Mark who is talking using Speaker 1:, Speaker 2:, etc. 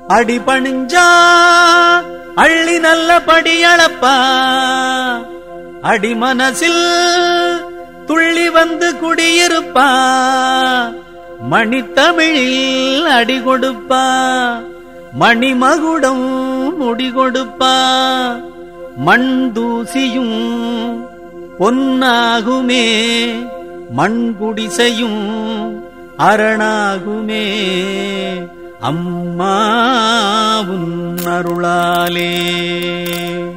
Speaker 1: அடி பணிஞ்சா அள்ளி நல்ல படியளப்பா அடி மனசில் துள்ளி வந்து குடியிருப்பா மணித்தமிழில் அடி கொடுப்பா மணிமகுடம் முடி கொடுப்பா மண் தூசியும் பொன்னாகுமே மண்குடிசையும் அரணாகுமே அம்மா உன் அருளாலே